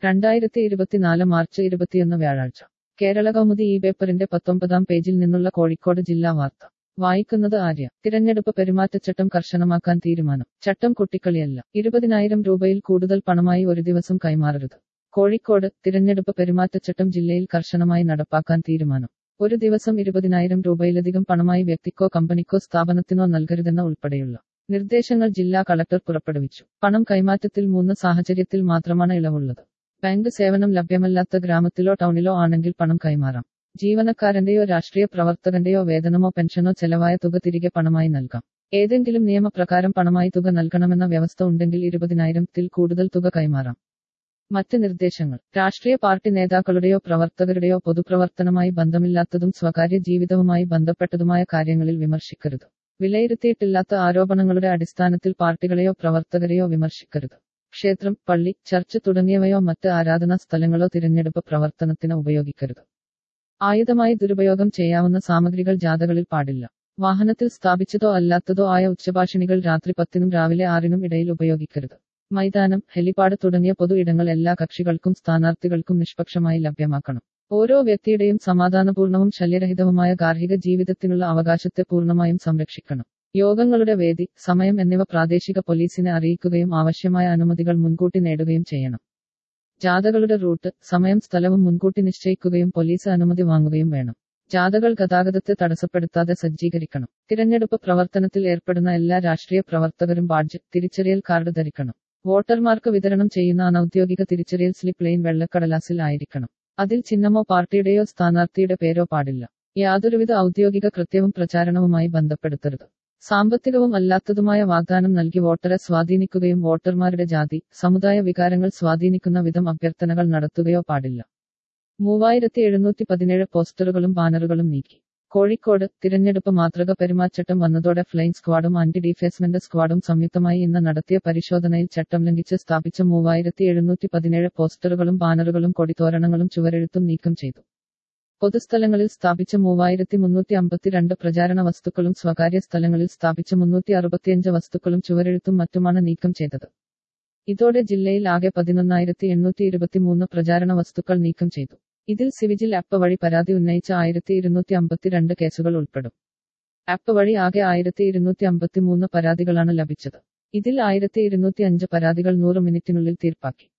രണ്ടായിരത്തി ഇരുപത്തിനാല് മാർച്ച് ഇരുപത്തിയൊന്ന് വ്യാഴാഴ്ച കേരള കൗമുദി ഈ പേപ്പറിന്റെ പത്തൊമ്പതാം പേജിൽ നിന്നുള്ള കോഴിക്കോട് ജില്ലാ വാർത്ത വായിക്കുന്നത് ആര്യ തിരഞ്ഞെടുപ്പ് പെരുമാറ്റച്ചട്ടം കർശനമാക്കാൻ തീരുമാനം ചട്ടം കുട്ടിക്കളിയല്ല ഇരുപതിനായിരം രൂപയിൽ കൂടുതൽ പണമായി ഒരു ദിവസം കൈമാറരുത് കോഴിക്കോട് തിരഞ്ഞെടുപ്പ് പെരുമാറ്റച്ചട്ടം ജില്ലയിൽ കർശനമായി നടപ്പാക്കാൻ തീരുമാനം ഒരു ദിവസം ഇരുപതിനായിരം രൂപയിലധികം പണമായി വ്യക്തിക്കോ കമ്പനിക്കോ സ്ഥാപനത്തിനോ നൽകരുതെന്ന ഉൾപ്പെടെയുള്ള നിർദ്ദേശങ്ങൾ ജില്ലാ കളക്ടർ പുറപ്പെടുവിച്ചു പണം കൈമാറ്റത്തിൽ മൂന്ന് സാഹചര്യത്തിൽ മാത്രമാണ് ഇളവുള്ളത് ബാങ്ക് സേവനം ലഭ്യമല്ലാത്ത ഗ്രാമത്തിലോ ടൗണിലോ ആണെങ്കിൽ പണം കൈമാറാം ജീവനക്കാരന്റെയോ രാഷ്ട്രീയ പ്രവർത്തകന്റെയോ വേതനമോ പെൻഷനോ ചെലവായ തുക തിരികെ പണമായി നൽകാം ഏതെങ്കിലും നിയമപ്രകാരം പണമായി തുക നൽകണമെന്ന വ്യവസ്ഥ ഉണ്ടെങ്കിൽ ഇരുപതിനായിരത്തിൽ കൂടുതൽ തുക കൈമാറാം മറ്റ് നിർദ്ദേശങ്ങൾ രാഷ്ട്രീയ പാർട്ടി നേതാക്കളുടെയോ പ്രവർത്തകരുടെയോ പൊതുപ്രവർത്തനമായി ബന്ധമില്ലാത്തതും സ്വകാര്യ ജീവിതവുമായി ബന്ധപ്പെട്ടതുമായ കാര്യങ്ങളിൽ വിമർശിക്കരുത് വിലയിരുത്തിയിട്ടില്ലാത്ത ആരോപണങ്ങളുടെ അടിസ്ഥാനത്തിൽ പാർട്ടികളെയോ പ്രവർത്തകരെയോ വിമർശിക്കരുത് ക്ഷേത്രം പള്ളി ചർച്ച് തുടങ്ങിയവയോ മറ്റ് ആരാധനാ സ്ഥലങ്ങളോ തിരഞ്ഞെടുപ്പ് പ്രവർത്തനത്തിന് ഉപയോഗിക്കരുത് ആയുധമായി ദുരുപയോഗം ചെയ്യാവുന്ന സാമഗ്രികൾ ജാഥകളിൽ പാടില്ല വാഹനത്തിൽ സ്ഥാപിച്ചതോ അല്ലാത്തതോ ആയ ഉച്ചഭാഷിണികൾ രാത്രി പത്തിനും രാവിലെ ആറിനും ഇടയിൽ ഉപയോഗിക്കരുത് മൈതാനം ഹെലിപാഡ് തുടങ്ങിയ പൊതു ഇടങ്ങൾ എല്ലാ കക്ഷികൾക്കും സ്ഥാനാർത്ഥികൾക്കും നിഷ്പക്ഷമായി ലഭ്യമാക്കണം ഓരോ വ്യക്തിയുടെയും സമാധാനപൂർണവും ശല്യരഹിതവുമായ ഗാർഹിക ജീവിതത്തിനുള്ള അവകാശത്തെ പൂർണ്ണമായും സംരക്ഷിക്കണം യോഗങ്ങളുടെ വേദി സമയം എന്നിവ പ്രാദേശിക പോലീസിനെ അറിയിക്കുകയും ആവശ്യമായ അനുമതികൾ മുൻകൂട്ടി നേടുകയും ചെയ്യണം ജാഥകളുടെ റൂട്ട് സമയം സ്ഥലവും മുൻകൂട്ടി നിശ്ചയിക്കുകയും പോലീസ് അനുമതി വാങ്ങുകയും വേണം ജാഥകൾ ഗതാഗതത്തെ തടസ്സപ്പെടുത്താതെ സജ്ജീകരിക്കണം തിരഞ്ഞെടുപ്പ് പ്രവർത്തനത്തിൽ ഏർപ്പെടുന്ന എല്ലാ രാഷ്ട്രീയ പ്രവർത്തകരും ബാഡ്ജ് തിരിച്ചറിയൽ കാർഡ് ധരിക്കണം വോട്ടർമാർക്ക് വിതരണം ചെയ്യുന്ന അനൌദ്യോഗിക തിരിച്ചറിയൽ സ്ലിപ്പ് ലൈൻ വെള്ളക്കടലാസിൽ ആയിരിക്കണം അതിൽ ചിഹ്നമോ പാർട്ടിയുടെയോ സ്ഥാനാർത്ഥിയുടെ പേരോ പാടില്ല യാതൊരുവിധ ഔദ്യോഗിക കൃത്യവും പ്രചാരണവുമായി ബന്ധപ്പെടുത്തരുത് സാമ്പത്തികവും അല്ലാത്തതുമായ വാഗ്ദാനം നൽകി വോട്ടറെ സ്വാധീനിക്കുകയും വോട്ടർമാരുടെ ജാതി സമുദായ വികാരങ്ങൾ സ്വാധീനിക്കുന്ന വിധം അഭ്യർത്ഥനകൾ നടത്തുകയോ പാടില്ല മൂവായിരത്തി എഴുന്നൂറ്റി പതിനേഴ് പോസ്റ്ററുകളും ബാനറുകളും നീക്കി കോഴിക്കോട് തിരഞ്ഞെടുപ്പ് മാതൃക പെരുമാറ്റച്ചട്ടം വന്നതോടെ ഫ്ലൈങ് സ്ക്വാഡും ആന്റി ഡിഫേസ്മെന്റ് സ്ക്വാഡും സംയുക്തമായി ഇന്ന് നടത്തിയ പരിശോധനയിൽ ചട്ടം ലംഘിച്ച് സ്ഥാപിച്ച മൂവായിരത്തി എഴുന്നൂറ്റി പതിനേഴ് പോസ്റ്ററുകളും ബാനറുകളും കൊടിത്തോരണങ്ങളും ചുവരെഴുത്തും നീക്കം ചെയ്തു പൊതുസ്ഥലങ്ങളിൽ സ്ഥാപിച്ച മൂവായിരത്തി മുന്നൂറ്റി അമ്പത്തിരണ്ട് പ്രചാരണ വസ്തുക്കളും സ്വകാര്യ സ്ഥലങ്ങളിൽ സ്ഥാപിച്ച മുന്നൂറ്റി അറുപത്തിയഞ്ച് വസ്തുക്കളും ചുവരെഴുത്തും മറ്റുമാണ് നീക്കം ചെയ്തത് ഇതോടെ ജില്ലയിൽ ആകെ പതിനൊന്നായിരത്തി എണ്ണൂറ്റി ഇരുപത്തിമൂന്ന് പ്രചാരണ വസ്തുക്കൾ നീക്കം ചെയ്തു ഇതിൽ സിവിജിൽ ആപ്പ് വഴി പരാതി ഉന്നയിച്ച ആയിരത്തി ഇരുന്നൂറ്റി അമ്പത്തിരണ്ട് കേസുകൾ ഉൾപ്പെടും ആപ്പ് വഴി ആകെ ആയിരത്തി ഇരുന്നൂറ്റി അമ്പത്തിമൂന്ന് പരാതികളാണ് ലഭിച്ചത് ഇതിൽ ആയിരത്തി ഇരുന്നൂറ്റി അഞ്ച് പരാതികൾ നൂറ് മിനിറ്റിനുള്ളിൽ തീർപ്പാക്കി